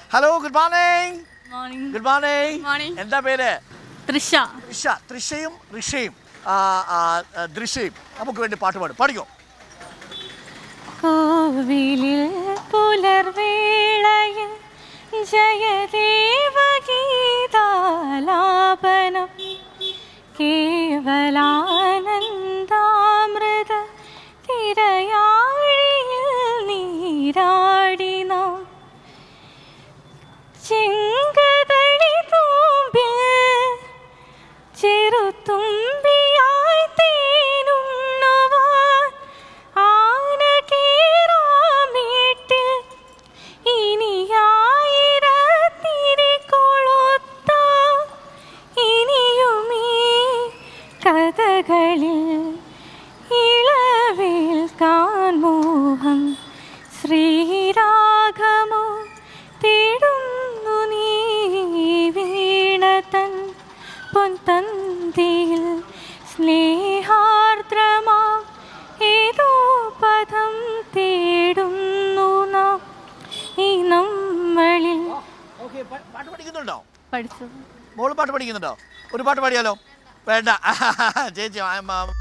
Hello good morning morning good morning Morning. എന്താ പേര് തൃഷ തൃഷ തൃഷയും ഋഷയും ആ, ആ, ആ, ദൃശ്യയും നമുക്ക് വേണ്ടി പാട്ട് പാടും പഠിക്കോ കോവിലിൽ പുലർവേളയിൽ ജയദേവഗീതാലാപനം കേവലാനന്ദാമൃത തിരയാഴിയിൽ നീരാടിന ചെങ്കതളി തൂമ്പിൽ ചെറുത്തുമ്പിയായി തേനുണ്ണുവാൻ ആന കേറാമേട്ടിൽ ഇനിയായിരത്തിരി കൊളുത്ത ഇനിയുമീ കഥകളിൽ ഇളവേൽക്കാൻ മോഹം ശ്രീരാഗമോ തേടുന്നു നീ വീണതൻ പൊൻതന്തിയിൽ സ്നേഹാർദ്രമാ ഏതോ പദം തേടുന്നു നാം ഈ നമ്മളിൽ ഓക്കെ പാട്ട് പഠിക്കുന്നുണ്ടോ പഠിച്ചു മോള് പാട്ട് പഠിക്കുന്നുണ്ടോ ഒരു പാട്ട് പാടിയാലോ വേണ്ട ചേച്ചി ആ, ആ,